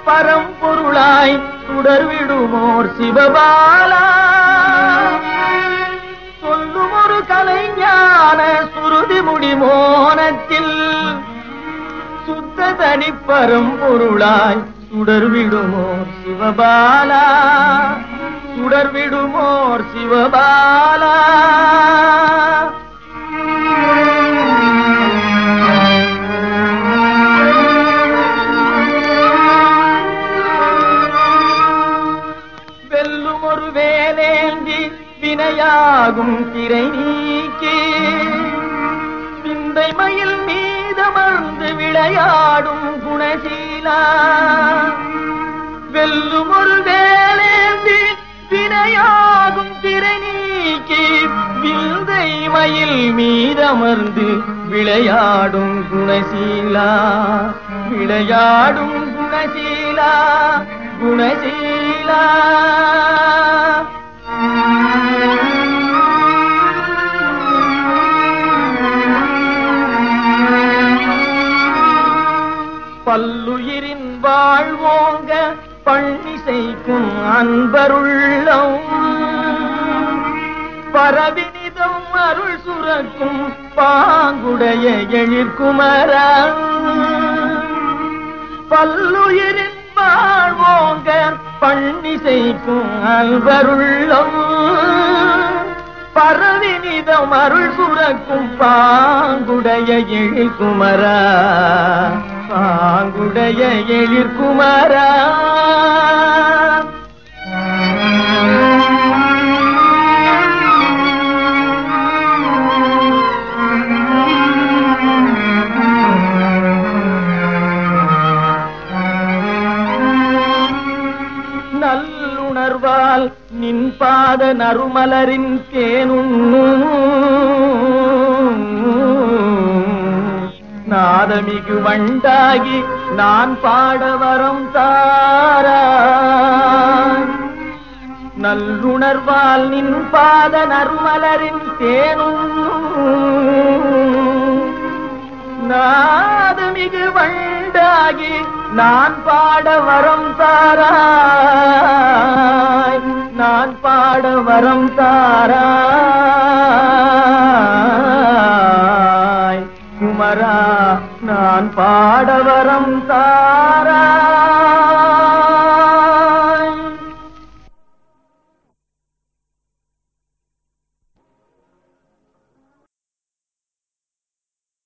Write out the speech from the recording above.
பரம்பொருளாய் சுடர்விடுமோர் சிவபாலா சொல்லும் ஒரு கலைஞான சுருதி முடிமோனத்தில் சுத்த தனி பரம்பொருளாய் சுடர்விடுமோர் சிவபாலா சுடர்விடுமோர் சிவபாலா வெல்லும் ஒரு வேலேந்தி வினையாகும் திரை நீக்கி சிந்தை மயில் மீதமர்ந்து விளையாடும் குணசீலா வெல்லும் ஒரு வேலேந்தி வினையாகும் திரை நீக்கி விந்தை மயில் மீதமர்ந்து விளையாடும் குணசீலா விளையாடும் குணசீலா குணசீலா பல்லுயிரின் வாழ்வோங்க பள்ளிசைக்கும் அன்பருள்ளம் பரவினிதம் அருள் சுரக்கும் பாங்குடைய எழிற்குமரா பல்லுயிரின் வாழ்வோங்க பள்ளிசைக்கும் அன்பருள்ளம் பரவினிதம் அருள் சுரக்கும் பாங்குடைய எழிற்குமரா பாங்குடைய எழிற்குமரா நல்லுணர்வால் நின் பாத நறுமலரின் தேனுண்ணும் நாதமிகு வண்டாகி நான் பாட வரம் தாரா நல்லுணர்வால் நின் பாத நறுமலரின் தேனுண்ணும் நாதமிகு வண்டாகி நான் பாட வரம் தாராய் நான் பாட வரம் தாராய் குமரா நான் பாட வரம் தாராய்